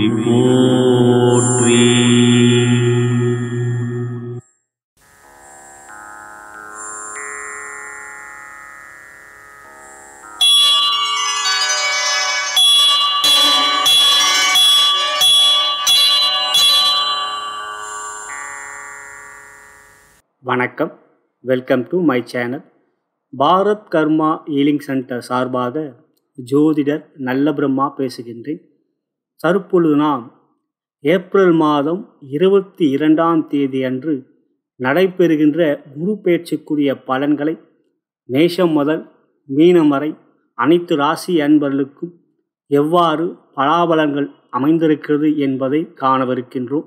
போற்றி போற்றி வணக்கம் welcome to my channel Bharat Karma healing centre சார்பாக ஜோதிடர் நல்ல பிரம்மா பேசுகின்றேன் தற்பொழுது நாம் ஏப்ரல் மாதம் இருபத்தி இரண்டாம் தேதி அன்று நடைபெறுகின்ற குரு பேச்சுக்குரிய பலன்களை மேஷம் முதல் மீனம் வரை அனைத்து ராசி அன்பர்களுக்கும் எவ்வாறு பலாபலன்கள் அமைந்திருக்கிறது என்பதை காணவிருக்கின்றோம்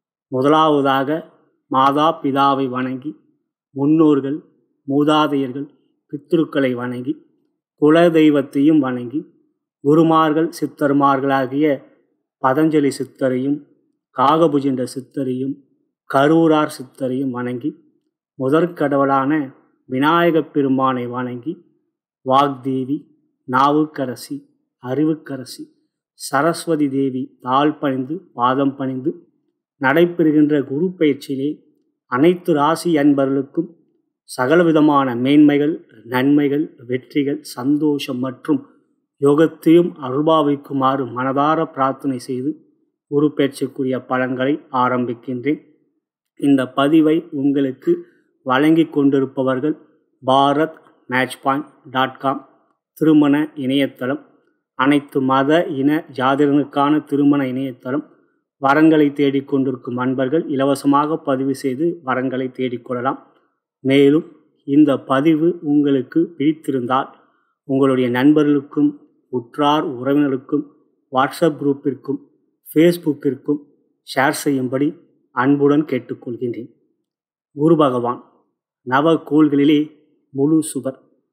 முதலாவதாக மாதா பிதாவை வணங்கி முன்னோர்கள் மூதாதையர்கள் பித்ருக்களை வணங்கி குல தெய்வத்தையும் வணங்கி குருமார்கள் சித்தர்மார்களாகிய பதஞ்சலி சித்தரையும் காகபுஜண்ட சித்தரையும் கரூரார் சித்தரையும் வணங்கி முதற்கடவுளான விநாயகப் பெருமானை வணங்கி வாக்தேவி நாவுக்கரசி அறிவுக்கரசி சரஸ்வதி தேவி தாழ் பணிந்து பாதம் பணிந்து நடைபெறுகின்ற குரு பயிற்சியிலே அனைத்து ராசி அன்பர்களுக்கும் சகலவிதமான மேன்மைகள் நன்மைகள் வெற்றிகள் சந்தோஷம் மற்றும் யோகத்தையும் அருள்பாவிக்குமாறு மனதார பிரார்த்தனை செய்து குரு பயிற்சிக்குரிய பலன்களை ஆரம்பிக்கின்றேன் இந்த பதிவை உங்களுக்கு வழங்கி கொண்டிருப்பவர்கள் Bharat match point dot com திருமண இணையதளம் அனைத்து மத இன ஜாதிகளுக்கான திருமண இணையதளம் வரன்களை தேடிக்கொண்டிருக்கும் அன்பர்கள் இலவசமாக பதிவு செய்து வரன்களை தேடிக்கொள்ளலாம் மேலும் இந்த பதிவு உங்களுக்கு பிடித்திருந்தால் உங்களுடைய நண்பர்களுக்கும் உற்றார் உறவினருக்கும் வாட்ஸ்அப் குரூப்பிற்கும் ஃபேஸ்புக்கிற்கும் ஷேர் செய்யும்படி அன்புடன் கேட்டுக்கொள்கின்றேன் குரு பகவான் நவ கோள்களிலே முழு சுபர்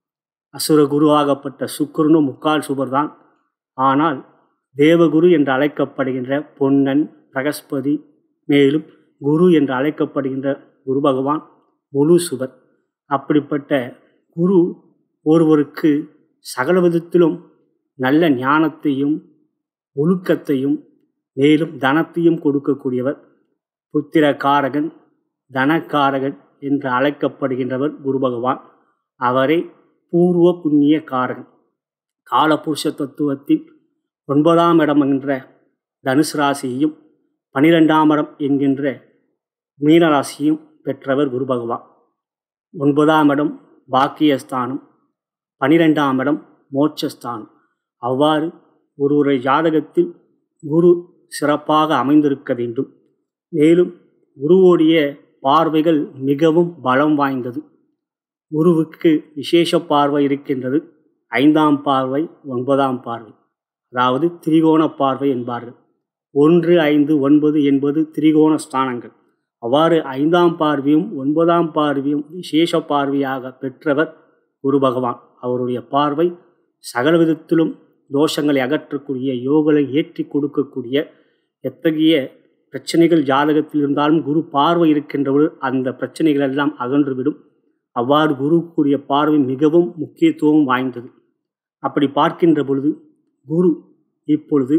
அசுர குருவாகப்பட்ட சுக்கரனும் முக்கால் சுபர்தான் ஆனால் தேவகுரு என்று அழைக்கப்படுகின்ற பொன்னன் பிரகஸ்பதி மேலும் குரு என்று அழைக்கப்படுகின்ற குரு பகவான் முழு சுபர் அப்படிப்பட்ட குரு ஒருவருக்கு சகல விதத்திலும் நல்ல ஞானத்தையும் ஒழுக்கத்தையும் மேலும் தனத்தையும் கொடுக்கக்கூடியவர் புத்திர காரகன் தனக்காரகன் என்று அழைக்கப்படுகின்றவர் குரு பகவான் அவரே பூர்வ புண்ணிய காரகன் காலபுருஷ தத்துவத்தில் ஒன்பதாம் இடம் என்கின்ற தனுசு ராசியையும் பனிரெண்டாம் இடம் என்கின்ற மீனராசியும் பெற்றவர் குரு பகவான் ஒன்பதாம் இடம் பாக்கியஸ்தானம் பனிரெண்டாம் இடம் மோட்சஸ்தானம் அவ்வாறு ஒருவருடைய ஜாதகத்தில் குரு சிறப்பாக அமைந்திருக்க வேண்டும் மேலும் குருவோடைய பார்வைகள் மிகவும் பலம் வாய்ந்தது குருவுக்கு விசேஷ பார்வை இருக்கின்றது ஐந்தாம் பார்வை ஒன்பதாம் பார்வை அதாவது திரிகோண பார்வை என்பார்கள் ஒன்று ஐந்து ஒன்பது என்பது திரிகோண ஸ்தானங்கள் அவ்வாறு ஐந்தாம் பார்வையும் ஒன்பதாம் பார்வையும் விசேஷ பார்வையாக பெற்றவர் குரு பகவான் அவருடைய பார்வை சகல விதத்திலும் தோஷங்களை அகற்றக்கூடிய யோகங்களை ஏற்றி கொடுக்கக்கூடிய எத்தகைய பிரச்சனைகள் ஜாதகத்தில் இருந்தாலும் குரு பார்வை இருக்கின்றவர்கள் அந்த பிரச்சனைகள் எல்லாம் அகன்றுவிடும் அவ்வாறு குருக்குரிய பார்வை மிகவும் முக்கியத்துவம் வாய்ந்தது அப்படி பார்க்கின்ற பொழுது குரு இப்பொழுது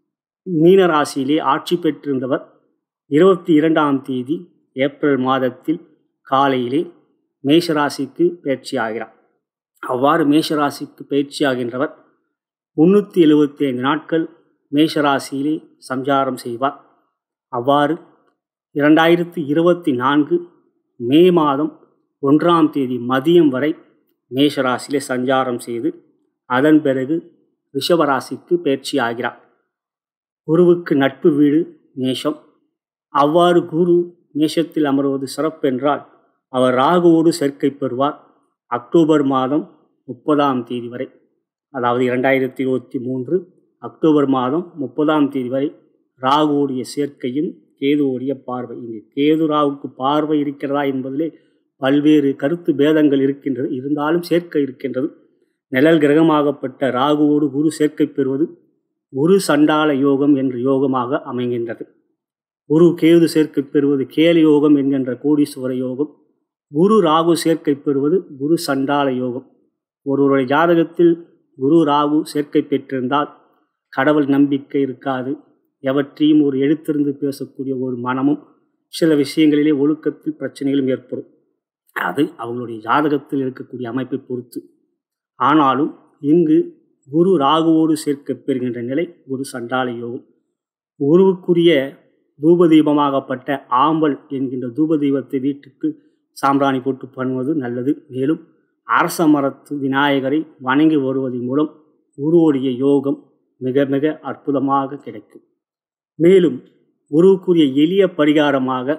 மீனராசியிலே ஆட்சி பெற்றிருந்தவர் இருபத்தி இரண்டாம் தேதி ஏப்ரல் மாதத்தில் காலையிலே மேஷராசிக்கு பயிற்சி ஆகிறார் அவ்வாறு மேஷராசிக்கு பயிற்சி ஆகின்றவர் முன்னூற்றி எழுபத்தி ஐந்து நாட்கள் மேஷராசியிலே சஞ்சாரம் செய்வார் அவ்வாறு இரண்டாயிரத்தி இருபத்தி நான்கு மே மாதம் ஒன்றாம் தேதி மதியம் வரை மேஷராசியிலே சஞ்சாரம் செய்து அதன் பிறகு ரிஷபராசிக்கு பயிற்சி ஆகிறார் குருவுக்கு நட்பு வீடு மேஷம் அவ்வாறு குரு மேஷத்தில் அமர்வது சிறப்பென்றால் அவர் ராகுவோடு சேர்க்கை பெறுவார் அக்டோபர் மாதம் முப்பதாம் தேதி வரை அதாவது இரண்டாயிரத்தி இருபத்தி மூன்று அக்டோபர் மாதம் முப்பதாம் தேதி வரை ராகுவோடைய சேர்க்கையும் கேதுவோடைய பார்வை இங்கு கேது ராகுக்கு பார்வை இருக்கிறதா என்பதிலே பல்வேறு கருத்து பேதங்கள் இருக்கின்றது இருந்தாலும் சேர்க்கை இருக்கின்றது நிழல் கிரகமாகப்பட்ட ராகுவோடு குரு சேர்க்கை பெறுவது குரு சண்டால யோகம் என்ற யோகமாக அமைகின்றது குரு கேது சேர்க்கை பெறுவது கேல யோகம் என்கின்ற கோடீஸ்வர யோகம் குரு ராகு சேர்க்கை பெறுவது குரு சண்டால யோகம் ஒருவருடைய ஜாதகத்தில் குரு ராகு சேர்க்கை பெற்றிருந்தால் கடவுள் நம்பிக்கை இருக்காது எவற்றையும் ஒரு எழுத்திருந்து பேசக்கூடிய ஒரு மனமும் சில விஷயங்களிலே ஒழுக்கத்தில் பிரச்சனைகளும் ஏற்படும் அது அவங்களுடைய ஜாதகத்தில் இருக்கக்கூடிய அமைப்பை பொறுத்து ஆனாலும் இங்கு குரு ராகுவோடு சேர்க்க பெறுகின்ற நிலை குரு சண்டால யோகம் குருவுக்குரிய தூபதீபமாகப்பட்ட ஆம்பல் என்கின்ற தூபதீபத்தை வீட்டுக்கு சாம்பிராணி போட்டு பண்ணுவது நல்லது மேலும் அரச மரத்து விநாயகரை வணங்கி வருவதன் மூலம் குருவுடைய யோகம் மிக மிக அற்புதமாக கிடைக்கும் மேலும் குருவுக்குரிய எளிய பரிகாரமாக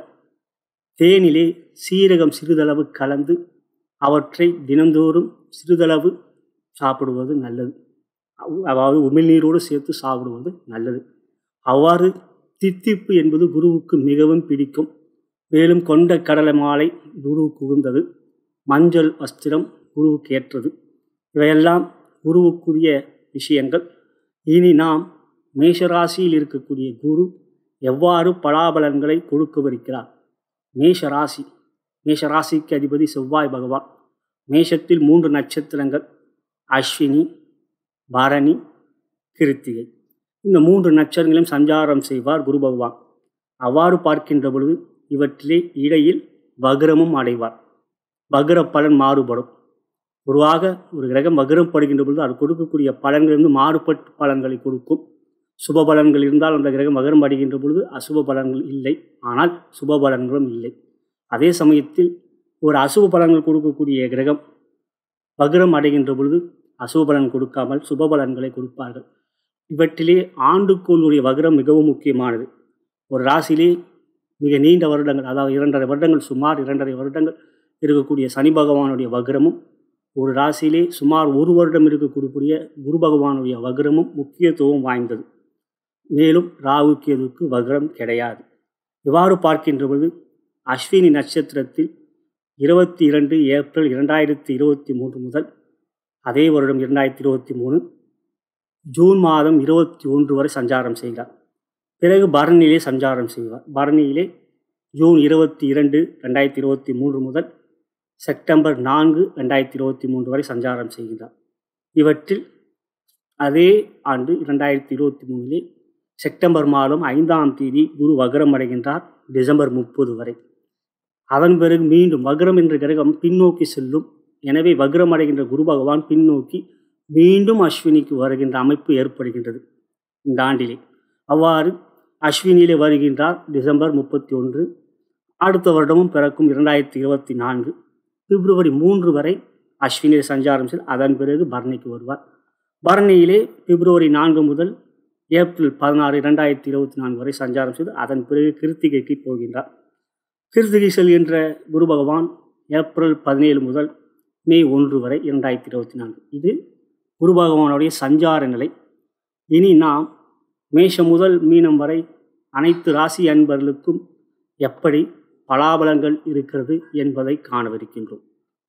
தேனிலே சீரகம் சிறிதளவு கலந்து அவற்றை தினந்தோறும் சிறிதளவு சாப்பிடுவது நல்லது அதாவது உமிழ்நீரோடு சேர்த்து சாப்பிடுவது நல்லது அவ்வாறு தித்திப்பு என்பது குருவுக்கு மிகவும் பிடிக்கும் மேலும் கொண்ட கடலை மாலை குருவுக்கு உகந்தது மஞ்சள் வஸ்திரம் குருவுக்கு ஏற்றது இவையெல்லாம் குருவுக்குரிய விஷயங்கள் இனி நாம் மேஷராசியில் இருக்கக்கூடிய குரு எவ்வாறு பலாபலன்களை கொடுக்கவிருக்கிறார் மேஷராசி மேஷராசிக்கு அதிபதி செவ்வாய் பகவான் மேஷத்தில் மூன்று நட்சத்திரங்கள் அஸ்வினி பரணி கிருத்திகை இந்த மூன்று நட்சத்திரங்களையும் சஞ்சாரம் செய்வார் குரு பகவான் அவ்வாறு பார்க்கின்ற பொழுது இவற்றிலே இடையில் வக்ரமும் அடைவார் வக்ர பலன் மாறுபடும் பொதுவாக ஒரு கிரகம் வக்ரம் படுகின்ற பொழுது அது கொடுக்கக்கூடிய பலன்கள் வந்து மாறுபட்ட பலன்களை கொடுக்கும் சுப பலன்கள் இருந்தால் அந்த கிரகம் வக்ரம் அடைகின்ற பொழுது அசுப பலன்கள் இல்லை ஆனால் சுப பலன்களும் இல்லை அதே சமயத்தில் ஒரு அசுப பலன்கள் கொடுக்கக்கூடிய கிரகம் வக்ரம் அடைகின்ற பொழுது அசுப பலன் கொடுக்காமல் சுப பலன்களை கொடுப்பார்கள் இவற்றிலே ஆண்டுக்கோளுடைய வக்ரம் மிகவும் முக்கியமானது ஒரு ராசியிலே மிக நீண்ட வருடங்கள் அதாவது இரண்டரை வருடங்கள் சுமார் இரண்டரை வருடங்கள் இருக்கக்கூடிய சனி பகவானுடைய வக்ரமும் ஒரு ராசியிலே சுமார் ஒரு வருடம் இருக்கக்கூடிய குரு பகவானுடைய வக்ரமும் முக்கியத்துவம் வாய்ந்தது மேலும் ராகு கேதுக்கு வக்ரம் கிடையாது இவ்வாறு பார்க்கின்ற பொழுது அஸ்வினி நட்சத்திரத்தில் இருபத்தி இரண்டு ஏப்ரல் இரண்டாயிரத்தி இருபத்தி மூன்று முதல் அதே வருடம் இரண்டாயிரத்தி இருபத்தி மூணு ஜூன் மாதம் இருபத்தி ஒன்று வரை சஞ்சாரம் செய்கிறார் பிறகு பரணியிலே சஞ்சாரம் செய்வார் பரணியிலே ஜூன் இருபத்தி இரண்டு ரெண்டாயிரத்தி இருபத்தி மூன்று முதல் செப்டம்பர் நான்கு ரெண்டாயிரத்தி இருபத்தி மூன்று வரை சஞ்சாரம் செய்கிறார் இவற்றில் அதே ஆண்டு இரண்டாயிரத்தி இருபத்தி மூணிலே செப்டம்பர் மாதம் ஐந்தாம் தேதி குரு வக்ரம் அடைகின்றார் டிசம்பர் முப்பது வரை அதன் பிறகு மீண்டும் வக்ரம் என்ற கிரகம் பின்னோக்கி செல்லும் எனவே வக்ரம் அடைகின்ற குரு பகவான் பின்னோக்கி மீண்டும் அஸ்வினிக்கு வருகின்ற அமைப்பு ஏற்படுகின்றது இந்த ஆண்டிலே அவ்வாறு அஸ்வினியிலே வருகின்றார் டிசம்பர் முப்பத்தி ஒன்று அடுத்த வருடமும் பிறக்கும் இரண்டாயிரத்தி இருபத்தி நான்கு பிப்ரவரி மூன்று வரை அஸ்வினியில் சஞ்சாரம் செய்து அதன் பிறகு பரணிக்கு வருவார் பரணியிலே பிப்ரவரி நான்கு முதல் ஏப்ரல் பதினாறு இரண்டாயிரத்தி இருபத்தி நான்கு வரை சஞ்சாரம் செய்து அதன் பிறகு கிருத்திகைக்கு போகின்றார் கிருத்திகை செல்கின்ற குரு பகவான் ஏப்ரல் பதினேழு முதல் மே ஒன்று வரை இரண்டாயிரத்தி இருபத்தி நான்கு இது குரு பகவானுடைய சஞ்சார நிலை இனி நாம் மேஷம் முதல் மீனம் வரை அனைத்து ராசி அன்பர்களுக்கும் எப்படி பலாபலங்கள் இருக்கிறது என்பதை காணவிருக்கின்றோம்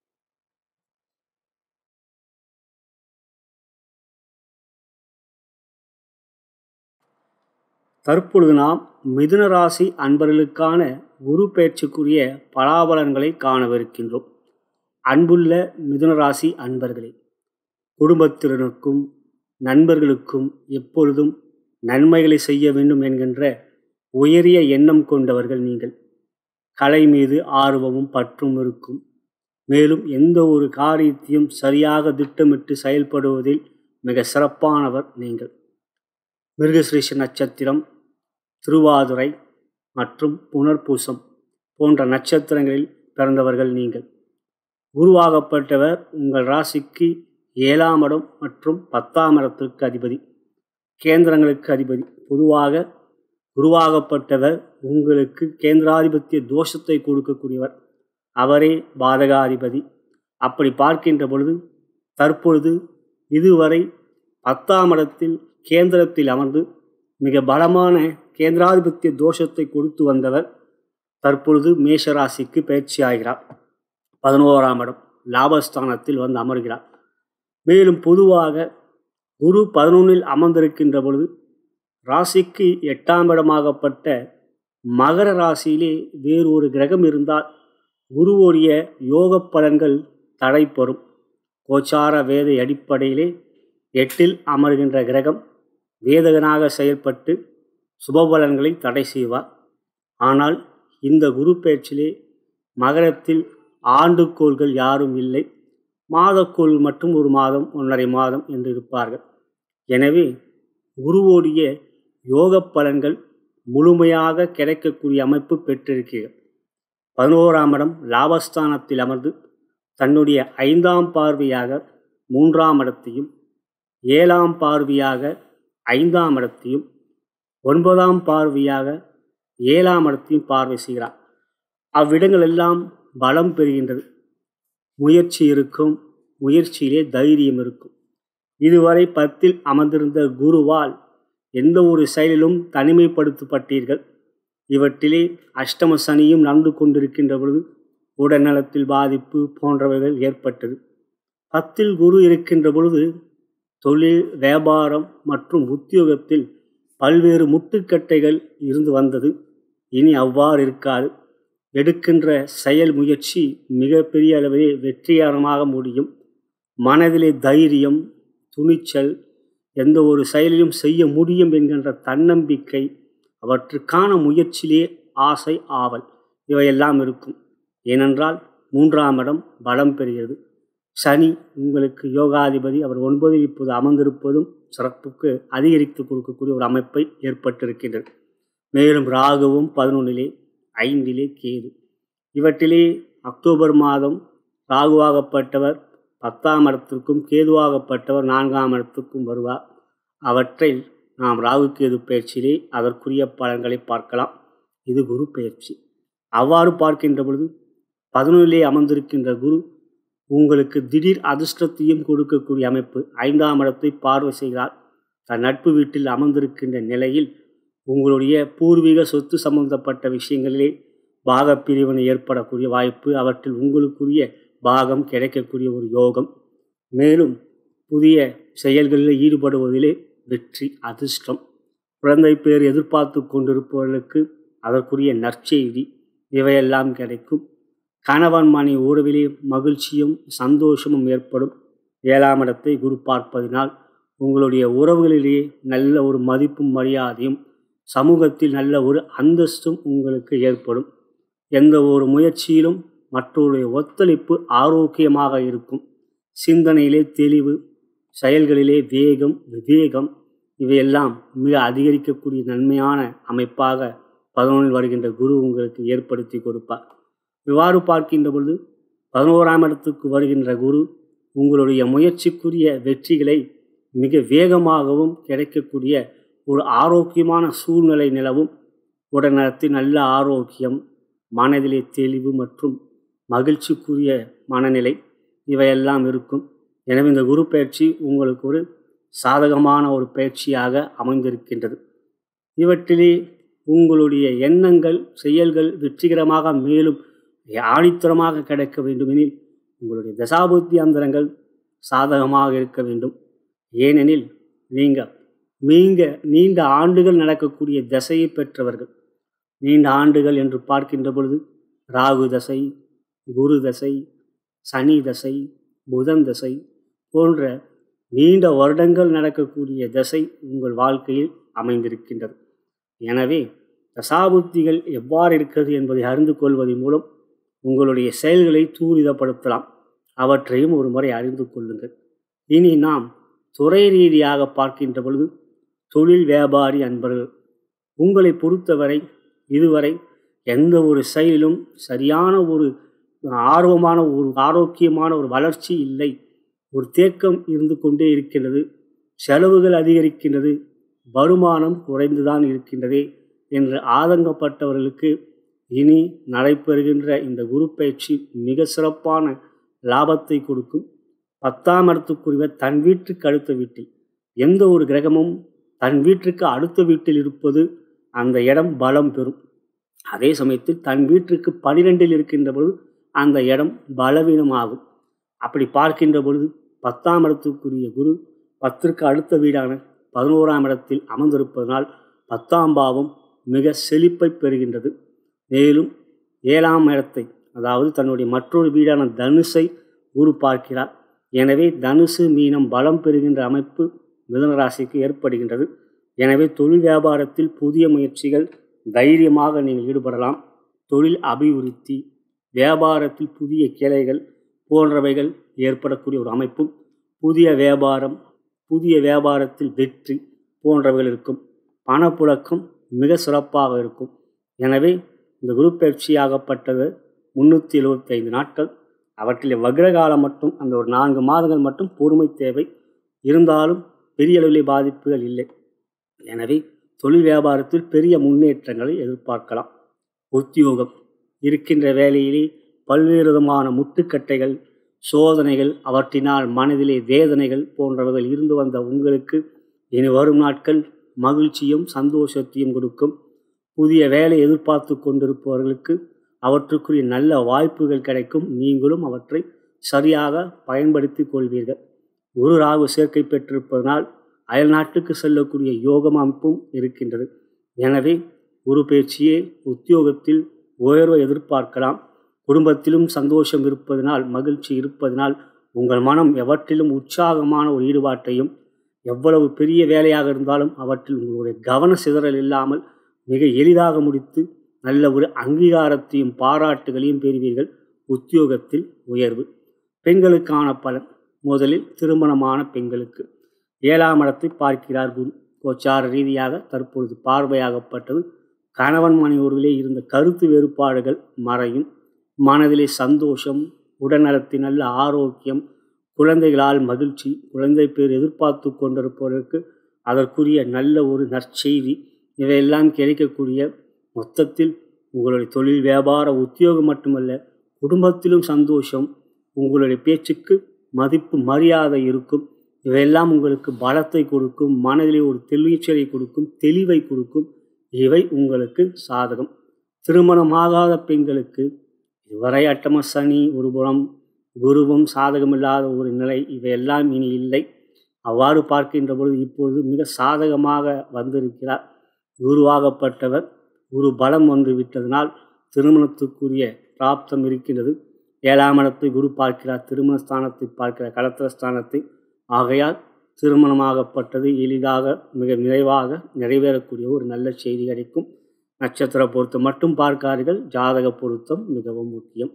தற்பொழுது நாம் மிதுன ராசி அன்பர்களுக்கான குரு பயிற்சிக்குரிய பலாபலன்களை காணவிருக்கின்றோம் அன்புள்ள மிதுன ராசி அன்பர்களே குடும்பத்தினருக்கும் நண்பர்களுக்கும் எப்பொழுதும் நன்மைகளை செய்ய வேண்டும் என்கின்ற உயரிய எண்ணம் கொண்டவர்கள் நீங்கள் கலை மீது ஆர்வமும் பற்றும் இருக்கும் மேலும் எந்த ஒரு காரியத்தையும் சரியாக திட்டமிட்டு செயல்படுவதில் மிக சிறப்பானவர் நீங்கள் மிருகசிரீஷ நட்சத்திரம் திருவாதுரை மற்றும் புனர்பூசம் போன்ற நட்சத்திரங்களில் பிறந்தவர்கள் நீங்கள் குருவாகப்பட்டவர் உங்கள் ராசிக்கு ஏழாம் இடம் மற்றும் பத்தாம் இடத்திற்கு அதிபதி கேந்திரங்களுக்கு அதிபதி பொதுவாக குருவாகப்பட்டவர் உங்களுக்கு கேந்திராதிபத்திய தோஷத்தை கொடுக்கக்கூடியவர் அவரே பாதகாதிபதி அப்படி பார்க்கின்ற பொழுது தற்பொழுது இதுவரை பத்தாம் இடத்தில் கேந்திரத்தில் அமர்ந்து மிக பலமான கேந்திராதிபத்திய தோஷத்தை கொடுத்து வந்தவர் தற்பொழுது மேஷராசிக்கு பயிற்சி ஆகிறார் பதினோராம் இடம் லாபஸ்தானத்தில் வந்து அமர்கிறார் மேலும் பொதுவாக குரு பதினொன்றில் அமர்ந்திருக்கின்ற பொழுது ராசிக்கு எட்டாம் இடமாகப்பட்ட மகர ராசியிலே வேறு ஒரு கிரகம் இருந்தால் குருவோடைய யோக பலன்கள் தடைப்பெறும் கோச்சார வேத அடிப்படையிலே எட்டில் அமர்கின்ற கிரகம் வேதகனாக செயல்பட்டு சுபபலன்களை தடை செய்வார் ஆனால் இந்த குரு பெயர்ச்சியிலே மகரத்தில் ஆண்டுக்கோள்கள் யாரும் இல்லை மாதக்கோள் மட்டும் ஒரு மாதம் ஒன்றரை மாதம் என்று இருப்பார்கள் எனவே குருவோடைய யோக பலன்கள் முழுமையாக கிடைக்கக்கூடிய அமைப்பு பெற்றிருக்கிறது பதினோராம் இடம் லாபஸ்தானத்தில் அமர்ந்து தன்னுடைய ஐந்தாம் பார்வையாக மூன்றாம் இடத்தையும் ஏழாம் பார்வையாக ஐந்தாம் இடத்தையும் ஒன்பதாம் பார்வையாக ஏழாம் இடத்தையும் பார்வை செய்கிறார் அவ்விடங்கள் எல்லாம் பலம் பெறுகின்றது முயற்சி இருக்கும் முயற்சியிலே தைரியம் இருக்கும் இதுவரை பத்தில் அமர்ந்திருந்த குருவால் எந்த ஒரு செயலிலும் தனிமைப்படுத்தப்பட்டீர்கள் இவற்றிலே அஷ்டம சனியும் நடந்து கொண்டிருக்கின்ற பொழுது உடல்நலத்தில் பாதிப்பு போன்றவைகள் ஏற்பட்டது பத்தில் குரு இருக்கின்ற பொழுது தொழில் வியாபாரம் மற்றும் உத்தியோகத்தில் பல்வேறு முட்டுக்கட்டைகள் இருந்து வந்தது இனி அவ்வாறு இருக்காது எடுக்கின்ற செயல் முயற்சி மிகப்பெரிய அளவிலே வெற்றிகரமாக முடியும் மனதிலே தைரியம் துணிச்சல் எந்த ஒரு செயலையும் செய்ய முடியும் என்கின்ற தன்னம்பிக்கை அவற்றுக்கான முயற்சியிலே ஆசை ஆவல் இவையெல்லாம் இருக்கும் ஏனென்றால் மூன்றாம் இடம் பலம் பெறுகிறது சனி உங்களுக்கு யோகாதிபதி அவர் ஒன்பதில் இப்போது அமர்ந்திருப்பதும் சிறப்புக்கு அதிகரித்து கொடுக்கக்கூடிய ஒரு அமைப்பை ஏற்பட்டிருக்கின்றது மேலும் ராகுவும் பதினொன்றிலே ஐந்திலே கேது இவற்றிலே அக்டோபர் மாதம் ராகுவாகப்பட்டவர் பத்தாம் இடத்திற்கும் கேதுவாகப்பட்டவர் நான்காம் இடத்திற்கும் வருவார் அவற்றில் நாம் ராகு கேது பயிற்சியிலே அதற்குரிய பலன்களை பார்க்கலாம் இது குரு பயிற்சி அவ்வாறு பார்க்கின்ற பொழுது பதினொன்றிலே அமர்ந்திருக்கின்ற குரு உங்களுக்கு திடீர் அதிர்ஷ்டத்தையும் கொடுக்கக்கூடிய அமைப்பு ஐந்தாம் இடத்தை பார்வை செய்கிறார் தன் நட்பு வீட்டில் அமர்ந்திருக்கின்ற நிலையில் உங்களுடைய பூர்வீக சொத்து சம்பந்தப்பட்ட விஷயங்களிலே பாக பிரிவினை ஏற்படக்கூடிய வாய்ப்பு அவற்றில் உங்களுக்குரிய பாகம் கிடைக்கக்கூடிய ஒரு யோகம் மேலும் புதிய செயல்களில் ஈடுபடுவதிலே வெற்றி அதிர்ஷ்டம் குழந்தை பேர் எதிர்பார்த்து கொண்டிருப்பவர்களுக்கு அதற்குரிய நற்செய்தி இவையெல்லாம் கிடைக்கும் கணவன் மணி உறவிலே மகிழ்ச்சியும் சந்தோஷமும் ஏற்படும் ஏழாம் இடத்தை குரு பார்ப்பதினால் உங்களுடைய உறவுகளிலேயே நல்ல ஒரு மதிப்பும் மரியாதையும் சமூகத்தில் நல்ல ஒரு அந்தஸ்தும் உங்களுக்கு ஏற்படும் எந்த ஒரு முயற்சியிலும் மற்றவருடைய ஒத்துழைப்பு ஆரோக்கியமாக இருக்கும் சிந்தனையிலே தெளிவு செயல்களிலே வேகம் விவேகம் இவையெல்லாம் மிக அதிகரிக்கக்கூடிய நன்மையான அமைப்பாக பதினொன்றில் வருகின்ற குரு உங்களுக்கு ஏற்படுத்தி கொடுப்பார் இவ்வாறு பார்க்கின்ற பொழுது பதினோராம் இடத்துக்கு வருகின்ற குரு உங்களுடைய முயற்சிக்குரிய வெற்றிகளை மிக வேகமாகவும் கிடைக்கக்கூடிய ஒரு ஆரோக்கியமான சூழ்நிலை நிலவும் உடல்நலத்தில் நல்ல ஆரோக்கியம் மனதிலே தெளிவு மற்றும் மகிழ்ச்சிக்குரிய மனநிலை இவையெல்லாம் இருக்கும் எனவே இந்த குரு பயிற்சி உங்களுக்கு ஒரு சாதகமான ஒரு பயிற்சியாக அமைந்திருக்கின்றது இவற்றிலே உங்களுடைய எண்ணங்கள் செயல்கள் வெற்றிகரமாக மேலும் ஆணித்தரமாக கிடைக்க வேண்டுமெனில் உங்களுடைய தசாபுத்தி அந்தரங்கள் சாதகமாக இருக்க வேண்டும் ஏனெனில் நீங்கள் நீங்க நீண்ட ஆண்டுகள் நடக்கக்கூடிய தசையை பெற்றவர்கள் நீண்ட ஆண்டுகள் என்று பார்க்கின்ற பொழுது ராகு தசை குரு தசை சனி தசை புதன் தசை போன்ற நீண்ட வருடங்கள் நடக்கக்கூடிய தசை உங்கள் வாழ்க்கையில் அமைந்திருக்கின்றது எனவே தசாபுத்திகள் எவ்வாறு இருக்கிறது என்பதை அறிந்து கொள்வதன் மூலம் உங்களுடைய செயல்களை தூரிதப்படுத்தலாம் அவற்றையும் ஒரு முறை அறிந்து கொள்ளுங்கள் இனி நாம் துறை ரீதியாக பார்க்கின்ற பொழுது தொழில் வியாபாரி அன்பர்கள் உங்களை பொறுத்தவரை இதுவரை எந்த ஒரு செயலிலும் சரியான ஒரு ஆர்வமான ஒரு ஆரோக்கியமான ஒரு வளர்ச்சி இல்லை ஒரு தேக்கம் இருந்து கொண்டே இருக்கின்றது செலவுகள் அதிகரிக்கின்றது வருமானம் குறைந்துதான் இருக்கின்றதே என்று ஆதங்கப்பட்டவர்களுக்கு இனி நடைபெறுகின்ற இந்த குரு பயிற்சி மிக சிறப்பான லாபத்தை கொடுக்கும் பத்தாம் இடத்துக்குரிய தன் வீட்டுக்கு அடுத்த வீட்டில் எந்த ஒரு கிரகமும் தன் வீட்டிற்கு அடுத்த வீட்டில் இருப்பது அந்த இடம் பலம் பெறும் அதே சமயத்தில் தன் வீட்டிற்கு பனிரெண்டில் இருக்கின்ற பொழுது அந்த இடம் பலவீனமாகும் அப்படி பார்க்கின்ற பொழுது பத்தாம் இடத்துக்குரிய குரு பத்திற்கு அடுத்த வீடான பதினோராம் இடத்தில் அமர்ந்திருப்பதனால் பத்தாம் பாவம் மிக செழிப்பை பெறுகின்றது மேலும் ஏழாம் இடத்தை அதாவது தன்னுடைய மற்றொரு வீடான தனுசை குரு பார்க்கிறார் எனவே தனுசு மீனம் பலம் பெறுகின்ற அமைப்பு மிதுன ராசிக்கு ஏற்படுகின்றது எனவே தொழில் வியாபாரத்தில் புதிய முயற்சிகள் தைரியமாக நீங்கள் ஈடுபடலாம் தொழில் அபிவிருத்தி வியாபாரத்தில் புதிய கிளைகள் போன்றவைகள் ஏற்படக்கூடிய ஒரு அமைப்பும் புதிய வியாபாரம் புதிய வியாபாரத்தில் வெற்றி போன்றவைகள் இருக்கும் பணப்புழக்கம் மிக சிறப்பாக இருக்கும் எனவே இந்த குரு பயிற்சியாகப்பட்டது முந்நூற்றி எழுபத்தைந்து நாட்கள் அவற்றில் வக்ரகாலம் மட்டும் அந்த ஒரு நான்கு மாதங்கள் மட்டும் பொறுமை தேவை இருந்தாலும் பெரிய அளவில் பாதிப்புகள் இல்லை எனவே தொழில் வியாபாரத்தில் பெரிய முன்னேற்றங்களை எதிர்பார்க்கலாம் உத்தியோகம் இருக்கின்ற வேலையிலே பல்வேறு விதமான முட்டுக்கட்டைகள் சோதனைகள் அவற்றினால் மனதிலே வேதனைகள் போன்றவைகள் இருந்து வந்த உங்களுக்கு இனி வரும் நாட்கள் மகிழ்ச்சியும் சந்தோஷத்தையும் கொடுக்கும் புதிய வேலை எதிர்பார்த்து கொண்டிருப்பவர்களுக்கு அவற்றுக்குரிய நல்ல வாய்ப்புகள் கிடைக்கும் நீங்களும் அவற்றை சரியாக பயன்படுத்தி கொள்வீர்கள் குரு ராகு சேர்க்கை பெற்றிருப்பதனால் அயல் நாட்டுக்கு செல்லக்கூடிய யோகம் அமைப்பும் இருக்கின்றது எனவே குரு பயிற்சியே உத்தியோகத்தில் உயர்வை எதிர்பார்க்கலாம் குடும்பத்திலும் சந்தோஷம் இருப்பதனால் மகிழ்ச்சி இருப்பதனால் உங்கள் மனம் எவற்றிலும் உற்சாகமான ஒரு ஈடுபாட்டையும் எவ்வளவு பெரிய வேலையாக இருந்தாலும் அவற்றில் உங்களுடைய கவன சிதறல் இல்லாமல் மிக எளிதாக முடித்து நல்ல ஒரு அங்கீகாரத்தையும் பாராட்டுகளையும் பெறுவீர்கள் உத்தியோகத்தில் உயர்வு பெண்களுக்கான பலன் முதலில் திருமணமான பெண்களுக்கு ஏழாம் இடத்தை பார்க்கிறார் குரு கோச்சார ரீதியாக தற்பொழுது பார்வையாகப்பட்டது கணவன் மனைவர்களே இருந்த கருத்து வேறுபாடுகள் மறையும் மனதிலே சந்தோஷம் உடல்நலத்தின் நல்ல ஆரோக்கியம் குழந்தைகளால் மகிழ்ச்சி குழந்தை பேர் எதிர்பார்த்து கொண்டிருப்பவர்களுக்கு அதற்குரிய நல்ல ஒரு நற்செய்தி இவையெல்லாம் கிடைக்கக்கூடிய மொத்தத்தில் உங்களுடைய தொழில் வியாபார உத்தியோகம் மட்டுமல்ல குடும்பத்திலும் சந்தோஷம் உங்களுடைய பேச்சுக்கு மதிப்பு மரியாதை இருக்கும் இவையெல்லாம் உங்களுக்கு பலத்தை கொடுக்கும் மனதிலே ஒரு தெளிச்சலை கொடுக்கும் தெளிவை கொடுக்கும் இவை உங்களுக்கு சாதகம் திருமணமாகாத பெண்களுக்கு இதுவரை அட்டம சனி ஒரு புறம் குருவும் சாதகமில்லாத ஒரு நிலை இவையெல்லாம் இனி இல்லை அவ்வாறு பார்க்கின்ற பொழுது இப்பொழுது மிக சாதகமாக வந்திருக்கிறார் குருவாகப்பட்டவர் குரு பலம் வந்து விட்டதனால் திருமணத்துக்குரிய பிராப்தம் இருக்கின்றது ஏழாம் இடத்தை குரு பார்க்கிறார் திருமண ஸ்தானத்தை பார்க்கிறார் கலத்திர ஸ்தானத்தை ஆகையால் திருமணமாகப்பட்டது எளிதாக மிக நிறைவாக நிறைவேறக்கூடிய ஒரு நல்ல செய்தி கிடைக்கும் நட்சத்திர பொருத்தம் மட்டும் பார்க்கார்கள் ஜாதக பொருத்தம் மிகவும் முக்கியம்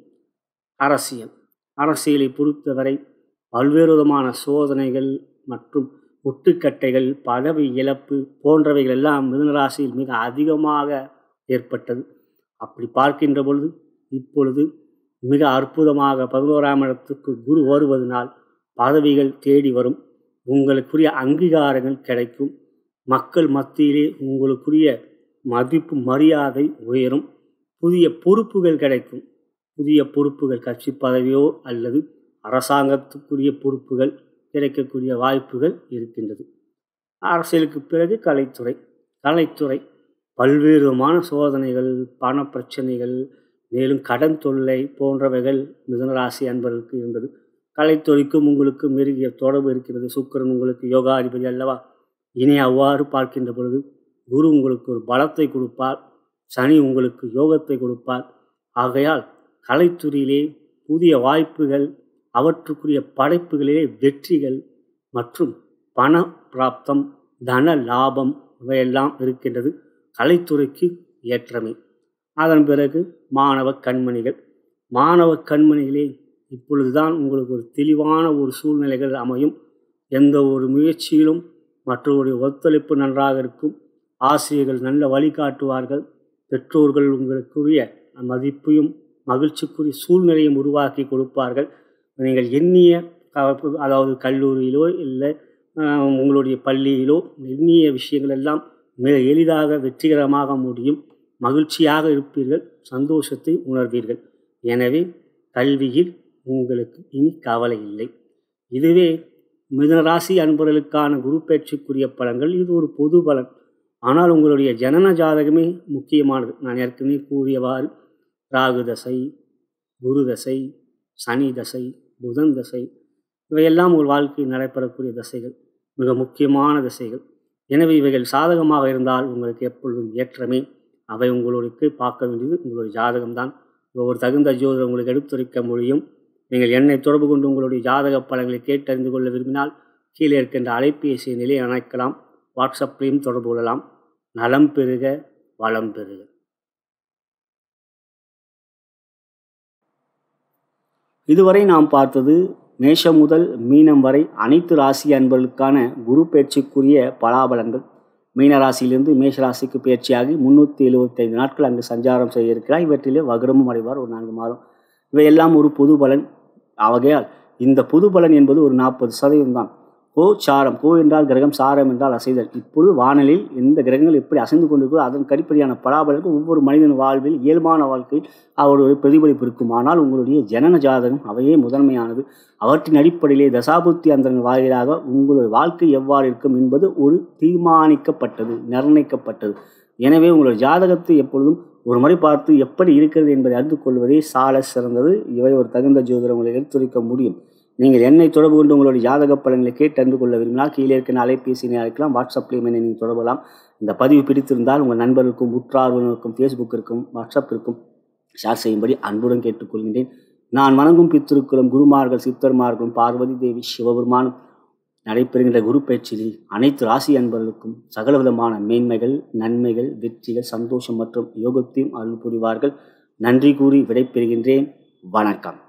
அரசியல் அரசியலை பொறுத்தவரை பல்வேறு விதமான சோதனைகள் மற்றும் முட்டுக்கட்டைகள் பதவி இழப்பு போன்றவைகள் எல்லாம் மிதுனராசியில் மிக அதிகமாக ஏற்பட்டது அப்படி பார்க்கின்ற பொழுது இப்பொழுது மிக அற்புதமாக பதினோராம் இடத்துக்கு குரு வருவதனால் பதவிகள் தேடி வரும் உங்களுக்குரிய அங்கீகாரங்கள் கிடைக்கும் மக்கள் மத்தியிலே உங்களுக்குரிய மதிப்பு மரியாதை உயரும் புதிய பொறுப்புகள் கிடைக்கும் புதிய பொறுப்புகள் கட்சி பதவியோ அல்லது அரசாங்கத்துக்குரிய பொறுப்புகள் கிடைக்கக்கூடிய வாய்ப்புகள் இருக்கின்றது அரசியலுக்கு பிறகு கலைத்துறை கலைத்துறை பல்வேறு விதமான சோதனைகள் பண பிரச்சனைகள் மேலும் கடன் தொல்லை போன்றவைகள் மிதனராசி அன்பர்களுக்கு இருந்தது கலைத்துறைக்கும் உங்களுக்கு மெருகிய தொடர்பு இருக்கிறது சுக்கரன் உங்களுக்கு யோகாதிபதி அல்லவா இனி அவ்வாறு பார்க்கின்ற பொழுது குரு உங்களுக்கு ஒரு பலத்தை கொடுப்பார் சனி உங்களுக்கு யோகத்தை கொடுப்பார் ஆகையால் கலைத்துறையிலே புதிய வாய்ப்புகள் அவற்றுக்குரிய படைப்புகளிலே வெற்றிகள் மற்றும் பண பிராப்தம் தன லாபம் இவையெல்லாம் இருக்கின்றது கலைத்துறைக்கு ஏற்றமை அதன் பிறகு மாணவ கண்மணிகள் மாணவ கண்மணிகளே இப்பொழுதுதான் உங்களுக்கு ஒரு தெளிவான ஒரு சூழ்நிலைகள் அமையும் எந்த ஒரு முயற்சியிலும் மற்றவருடைய ஒத்துழைப்பு நன்றாக இருக்கும் ஆசிரியர்கள் நல்ல வழிகாட்டுவார்கள் பெற்றோர்கள் உங்களுக்குரிய மதிப்பையும் மகிழ்ச்சிக்குரிய சூழ்நிலையும் உருவாக்கி கொடுப்பார்கள் நீங்கள் எண்ணிய அதாவது கல்லூரியிலோ இல்லை உங்களுடைய பள்ளியிலோ எண்ணிய விஷயங்கள் எல்லாம் மிக எளிதாக வெற்றிகரமாக முடியும் மகிழ்ச்சியாக இருப்பீர்கள் சந்தோஷத்தை உணர்வீர்கள் எனவே கல்வியில் உங்களுக்கு இனி கவலை இல்லை இதுவே மிதனராசி அன்பர்களுக்கான குரு பயிற்சிக்குரிய பலன்கள் இது ஒரு பொது பலன் ஆனால் உங்களுடைய ஜனன ஜாதகமே முக்கியமானது நான் ஏற்கனவே கூறியவாறு ராகு தசை குரு தசை சனி தசை புதன் தசை இவையெல்லாம் உங்கள் வாழ்க்கையில் நடைபெறக்கூடிய தசைகள் மிக முக்கியமான தசைகள் எனவே இவைகள் சாதகமாக இருந்தால் உங்களுக்கு எப்பொழுதும் ஏற்றமே அவை உங்களுக்கு பார்க்க வேண்டியது உங்களுடைய ஜாதகம்தான் ஒவ்வொரு தகுந்த ஜோதிடம் உங்களுக்கு எடுத்துரைக்க முடியும் நீங்கள் என்னை தொடர்பு கொண்டு உங்களுடைய ஜாதக பலன்களை கேட்டறிந்து கொள்ள விரும்பினால் கீழே இருக்கின்ற அலைபேசி நிலையை அணைக்கலாம் வாட்ஸ்அப்லேயும் தொடர்பு கொள்ளலாம் நலம் பெறுக வளம் பெறுக இதுவரை நாம் பார்த்தது மேஷம் முதல் மீனம் வரை அனைத்து ராசி அன்பர்களுக்கான குரு பயிற்சிக்குரிய பலாபலன்கள் மீன ராசியிலிருந்து மேஷ ராசிக்கு பயிற்சியாகி முன்னூற்றி எழுபத்தைந்து நாட்கள் அங்கு சஞ்சாரம் செய்ய இருக்கிறார் இவற்றிலே வக்ரமும் அடைவார் ஒரு நான்கு மாதம் இவையெல்லாம் ஒரு பொது பலன் ஆகையால் இந்த பொது பலன் என்பது ஒரு நாற்பது சதவீதம் தான் கோ சாரம் கோ என்றால் கிரகம் சாரம் என்றால் அசைதல் இப்பொழுது வானலில் எந்த கிரகங்கள் எப்படி அசைந்து கொண்டிருக்கோ அதன் கடிப்படியான பலாபலனுக்கு ஒவ்வொரு மனிதன் வாழ்வில் இயல்பான வாழ்க்கையில் அவருடைய பிரதிபலிப்பு இருக்கும் ஆனால் உங்களுடைய ஜனன ஜாதகம் அவையே முதன்மையானது அவற்றின் அடிப்படையிலே தசாபுத்தி அந்தரங்கள் வாயிலாக உங்களுடைய வாழ்க்கை எவ்வாறு இருக்கும் என்பது ஒரு தீர்மானிக்கப்பட்டது நிர்ணயிக்கப்பட்டது எனவே உங்களுடைய ஜாதகத்தை எப்பொழுதும் ஒரு முறை பார்த்து எப்படி இருக்கிறது என்பதை அறிந்து கொள்வதே சால சிறந்தது இவை ஒரு தகுந்த ஜோதிடம் உங்களை எடுத்துரைக்க முடியும் நீங்கள் என்னை தொடர்பு கொண்டு உங்களுடைய ஜாதக பலன்களை கேட்டு அறிந்து கொள்ள விரும்பினால் கீழே இருக்கிற அலைபேசியை அழைக்கலாம் வாட்ஸ்அப்லேயும் என்னை நீங்கள் தொடரலாம் இந்த பதிவு பிடித்திருந்தால் உங்கள் நண்பர்களுக்கும் உற்றார்வனுக்கும் ஃபேஸ்புக்கிற்கும் வாட்ஸ்அப்பிற்கும் ஷேர் செய்யும்படி அன்புடன் கேட்டுக்கொள்கின்றேன் நான் வணங்கும் பித்திருக்குளம் குருமார்கள் சித்தர்மார்களும் பார்வதி தேவி சிவபெருமானும் நடைபெறுகின்ற குரு பயிற்சியில் அனைத்து ராசி அன்பர்களுக்கும் சகலவிதமான மேன்மைகள் நன்மைகள் வெற்றிகள் சந்தோஷம் மற்றும் யோகத்தையும் அருள் புரிவார்கள் நன்றி கூறி விடைபெறுகின்றேன் வணக்கம்